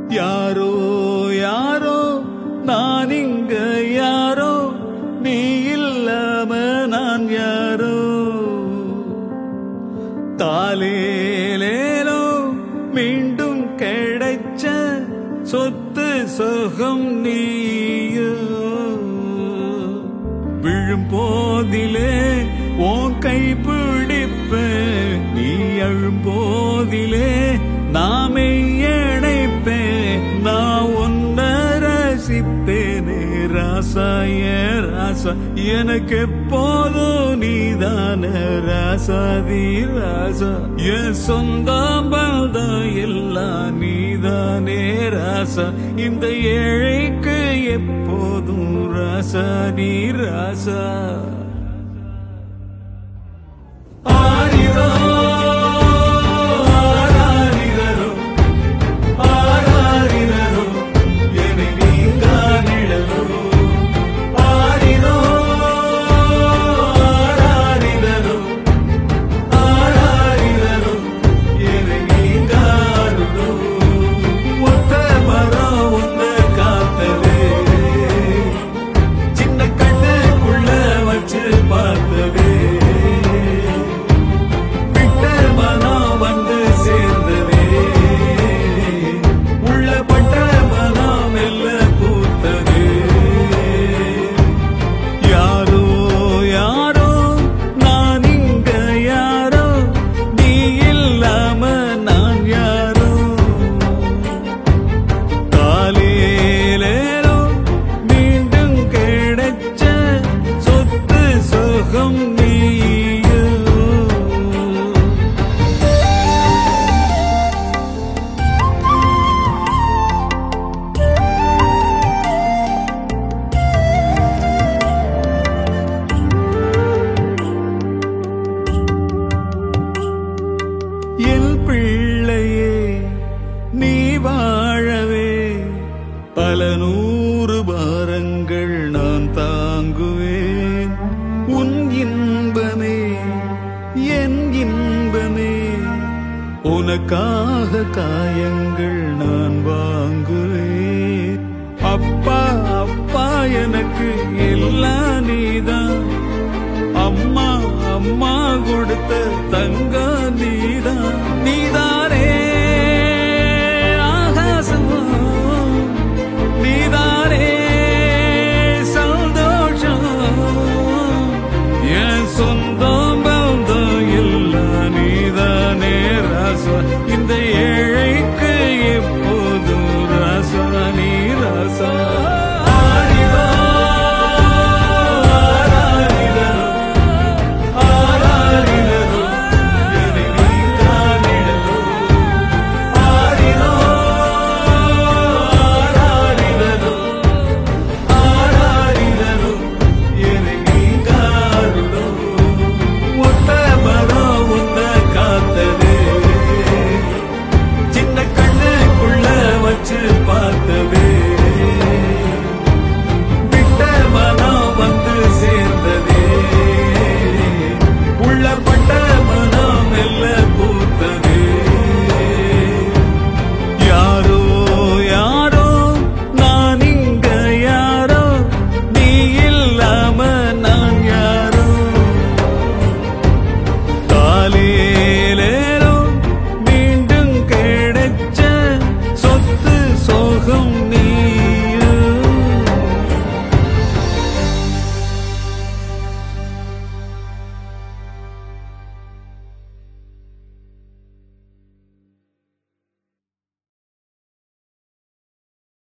யாரோ யாரோ நான் இங்க யாரோ நீ இல்லாம நான் யாரோ தாலேலேலோ மீண்டும் கிடைச்ச சொத்து சுகம் நீயோ விழும் போதிலே உன் கை பிடிப்பேன் நீ அழும் போதிலே நாமே இணைப்பேன் நான் உன்ன ரசிப்பேனே ராசா ஏ ராசா எனக்கு எப்போதும் நீதான ராசாதி ராசா என் சொந்தம் பந்தம் எல்லாம் நீதானே ராசா இந்த ஏழைக்கு எப்போதும் ராசா நீ ராசா ஆரிரோ, ஆராரிரரோ, ஆராரிரரோ, என்னை நீங்கா நிழலோ. ஆரிரோ, ஆராரிரரோ, ஆராரிரரோ, என்னை நீங்கா அருளோ. ஒத்த மரம் ஒன்ன காத்ததே சின்ன கண்ணுக்குள்ள வச்சு பார்த்ததே விட்ட மனம் வந்து சேர்ந்ததே உள்ள பட்ட மனம் மெல்ல பூத்ததே யாரோ யாரோ நான் இங்க யாரோ நீ இல்லாம நான் யாரோ காலையிலேலோ மீண்டும் கிடைச்ச சொத்து சுகம் நீயோ என் பிள்ளையே நீ வாழவே பல நூறு பாரங்கள் நான் தாங்குவேன் உன் இன்பமே என் இன்பமே உனக்காக காயங்கள் நான் வாங்குவேன் அப்பா அப்பா எனக்கு எல்லாம் நீதான் அம்மா அம்மா கொடுத்த தங்க